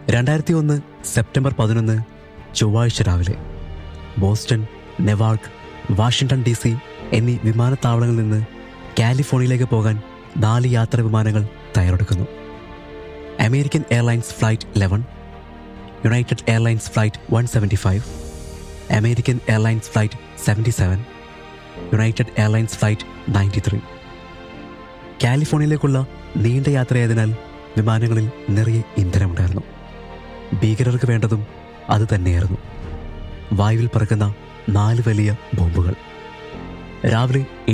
രണ്ടായിരത്തി ഒന്ന് സെപ്റ്റംബർ പതിനൊന്ന് ചൊവ്വാഴ്ച രാവിലെ Boston Newark Washington D C എന്നീ വിമാനത്താവളങ്ങളിൽ നിന്ന് കാലിഫോർണിയയിലേക്ക് പോകാൻ നാല് യാത്രാ വിമാനങ്ങൾ തയ്യാറെടുക്കുന്നു American Airlines flight eleven United Airlines flight one seventy five American Airlines flight seventy seven United Airlines flight ninety three കാലിഫോർണിയയിലേക്കുള്ള നീണ്ട യാത്രയായതിനാൽ വിമാനങ്ങളിൽ നിറയെ ഇന്ധനമുണ്ടായിരുന്നു ഭീകരർക്ക് വേണ്ടതും അത് തന്നെയായിരുന്നു വായുവിൽ പറക്കുന്ന നാല് വലിയ ബോംബുകൾ രാവിലെ